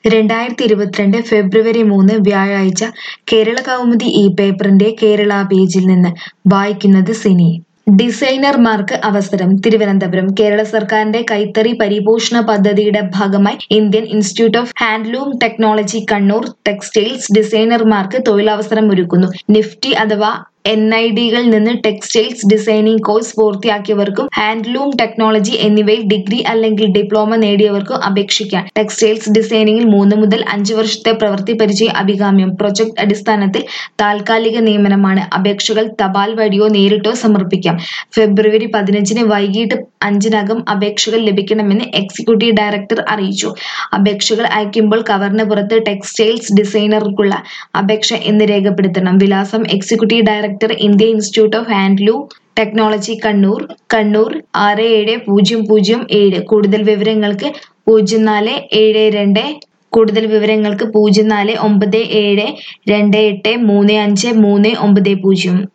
രണ്ടായിരത്തി ഇരുപത്തിരണ്ട് ഫെബ്രുവരി മൂന്ന് വ്യാഴാഴ്ച കേരള കൗമുദി ഈ പേപ്പറിന്റെ കേരള പേജിൽ നിന്ന് വായിക്കുന്നത് സിനി ഡിസൈനർമാർക്ക് അവസരം തിരുവനന്തപുരം കേരള സർക്കാരിന്റെ കൈത്തറി പരിപോഷണ പദ്ധതിയുടെ ഭാഗമായി Indian Institute of Handloom Technology Kannur textiles ഡിസൈനർമാർക്ക് തൊഴിലവസരം ഒരുക്കുന്നു നിഫ്റ്റി അഥവാ എൻ ഐ ഡികളിൽ നിന്ന് ടെക്സ്റ്റൈൽസ് ഡിസൈനിംഗ് കോഴ്സ് പൂർത്തിയാക്കിയവർക്കും ഹാൻഡ്ലൂം ടെക്നോളജി എന്നിവയിൽ ഡിഗ്രി അല്ലെങ്കിൽ ഡിപ്ലോമ നേടിയവർക്കും അപേക്ഷിക്കാം ടെക്സ്റ്റൈൽസ് ഡിസൈനിംഗിൽ മൂന്ന് മുതൽ അഞ്ച് വർഷത്തെ പ്രവൃത്തി പരിചയ അഭികാമ്യം പ്രൊജക്ട് അടിസ്ഥാനത്തിൽ താൽക്കാലിക നിയമനമാണ് അപേക്ഷകൾ തപാൽ വഴിയോ നേരിട്ടോ സമർപ്പിക്കാം ഫെബ്രുവരി പതിനഞ്ചിന് വൈകിട്ട് അഞ്ചിനകം അപേക്ഷകൾ ലഭിക്കണമെന്ന് എക്സിക്യൂട്ടീവ് ഡയറക്ടർ അറിയിച്ചു അപേക്ഷകൾ അയക്കുമ്പോൾ കവറിന് പുറത്ത് ടെക്സ്റ്റൈൽസ് ഡിസൈനർക്കുള്ള അപേക്ഷ എന്ന് രേഖപ്പെടുത്തണം വിലാസം executive director Indian Institute of Handloom Technology Kannur Kannur ആറ് ഏഴ് പൂജ്യം പൂജ്യം ഏഴ് കൂടുതൽ വിവരങ്ങൾക്ക് പൂജ്യം നാല് ഏഴ് രണ്ട് കൂടുതൽ വിവരങ്ങൾക്ക് പൂജ്യം നാല് ഒമ്പത് ഏഴ് രണ്ട് എട്ട് മൂന്ന് അഞ്ച് മൂന്ന് ഒമ്പത് പൂജ്യം